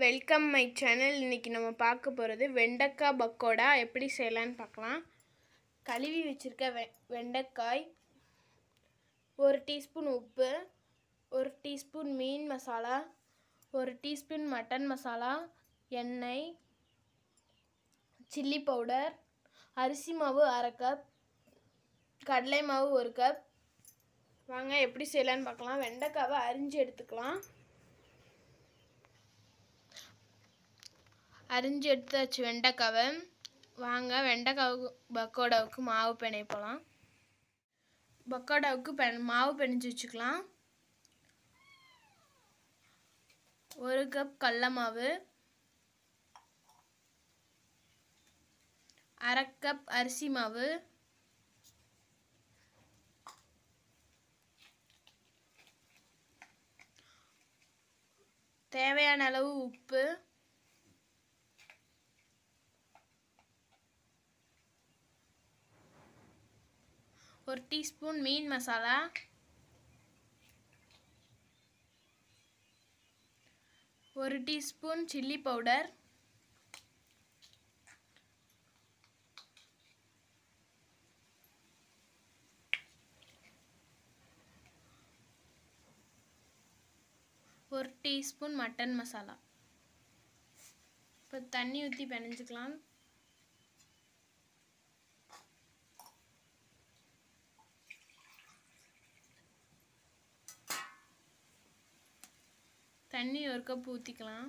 welcome my channel இன்றைக்கி நம்ம பார்க்க போகிறது வெண்டைக்காய் பக்கோடா எப்படி செய்யலான்னு பார்க்கலாம் கழுவி வச்சுருக்க வெ வெண்டைக்காய் ஒரு டீஸ்பூன் உப்பு ஒரு டீஸ்பூன் மீன் மசாலா ஒரு டீஸ்பூன் மட்டன் மசாலா எண்ணெய் சில்லி பவுடர் அரிசி மாவு அரை கப் கடலை மாவு ஒரு கப் வாங்க எப்படி செய்யலான்னு பார்க்கலாம் வெண்டைக்காவை அரிஞ்சு எடுத்துக்கலாம் அரிஞ்சு எடுத்தாச்சு வெண்டைக்காவை வாங்க வெண்டைக்காவுக்கு பக்கோடாவுக்கு மாவு பிணைய போகலாம் பக்கோடாவுக்கு பெ மாவு பிணைஞ்சு வச்சுக்கலாம் ஒரு கப் கடல மாவு அரை கப் அரிசி மாவு தேவையான அளவு உப்பு ஒரு டீஸ்பூன் மீன் மசாலா ஒரு டீஸ்பூன் சில்லி பவுடர் ஒரு டீஸ்பூன் மட்டன் மசாலா இப்போ தண்ணி ஊற்றி பிணைஞ்சிக்கலாம் தண்ணி ஒரு கப் ஊற்றிக்கலாம்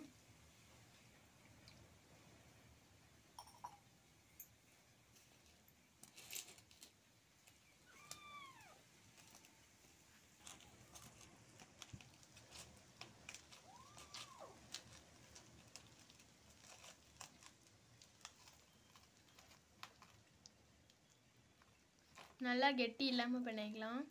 நல்லா கெட்டி இல்லாமல் பண்ணிக்கலாம்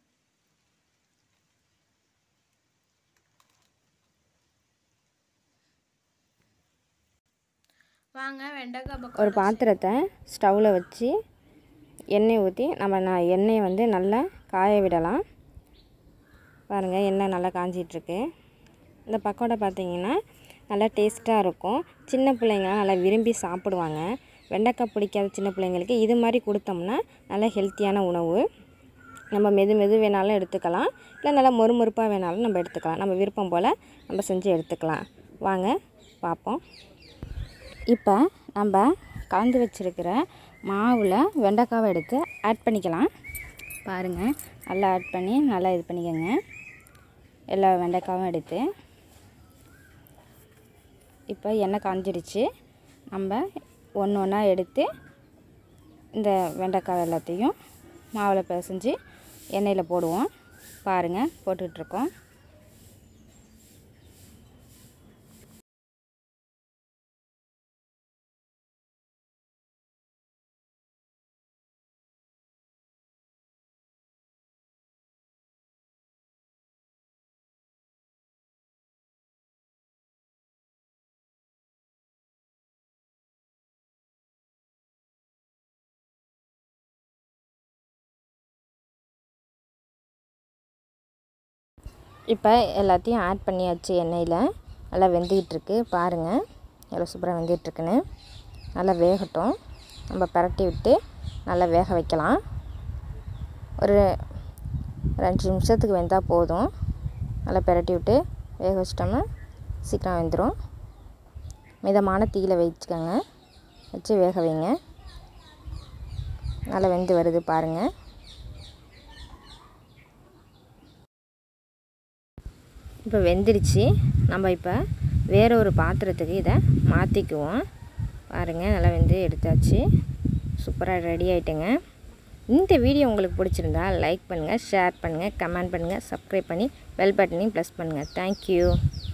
வாங்க வெண்டைக்காய் ஒரு பக்கோடா பாத்திரத்தை ஸ்டவ்வில் வச்சு எண்ணெய் ஊற்றி நம்ம நான் எண்ணெயை வந்து நல்லா காய விடலாம் பாருங்கள் எண்ணெய் நல்லா காஞ்சிட்ருக்கு இந்த பக்கோடா பார்த்தீங்கன்னா நல்லா டேஸ்ட்டாக இருக்கும் சின்ன பிள்ளைங்களாம் நல்லா விரும்பி சாப்பிடுவாங்க வெண்டைக்காய் பிடிக்காத சின்ன பிள்ளைங்களுக்கு இது மாதிரி கொடுத்தோம்னா நல்ல ஹெல்த்தியான உணவு நம்ம மெது மெது வேணாலும் எடுத்துக்கலாம் இல்லை நல்லா மொறுமொறுப்பாக வேணாலும் நம்ம எடுத்துக்கலாம் நம்ம விருப்பம் போல் நம்ம செஞ்சு எடுத்துக்கலாம் வாங்க பார்ப்போம் இப்போ நம்ம கலந்து வச்சுருக்கிற மாவில் வெண்டைக்காவை எடுத்து ஆட் பண்ணிக்கலாம் பாருங்கள் நல்லா ஆட் பண்ணி நல்லா இது பண்ணிக்கோங்க எல்லா வெண்டைக்காவும் எடுத்து இப்போ எண்ணெய் காஞ்சிடுச்சு நம்ம ஒன்று ஒன்றா எடுத்து இந்த வெண்டைக்காய் எல்லாத்தையும் மாவில் பிசைஞ்சு எண்ணெயில் போடுவோம் பாருங்கள் போட்டுட்ருக்கோம் இப்போ எல்லாத்தையும் ஆட் பண்ணியாச்சு எண்ணெயில் நல்லா வெந்துக்கிட்டு இருக்கு பாருங்கள் எவ்வளோ சூப்பராக வெந்துகிட்ருக்குன்னு நல்லா வேகட்டும் நம்ம பரட்டி விட்டு நல்லா வேக வைக்கலாம் ஒரு ரெண்டு நிமிஷத்துக்கு வெந்தால் போதும் நல்லா பரட்டி விட்டு வேக வச்சிட்டோம்னா சீக்கிரம் வெந்துடும் மிதமான தீயில் வச்சுக்கோங்க வச்சு வேக வைங்க நல்லா வெந்து வருது பாருங்கள் இப்போ வெந்துடுச்சு நம்ம இப்போ வேறு ஒரு பாத்திரத்துக்கு இதை மாற்றிக்குவோம் பாருங்கள் நல்லா வெந்து எடுத்தாச்சு சூப்பராக ரெடி ஆகிட்டுங்க இந்த வீடியோ உங்களுக்கு பிடிச்சிருந்தா லைக் பண்ணுங்கள் ஷேர் பண்ணுங்கள் கமெண்ட் பண்ணுங்கள் சப்ஸ்கிரைப் பண்ணி பெல் பட்டனையும் ப்ரெஸ் பண்ணுங்கள் தேங்க்யூ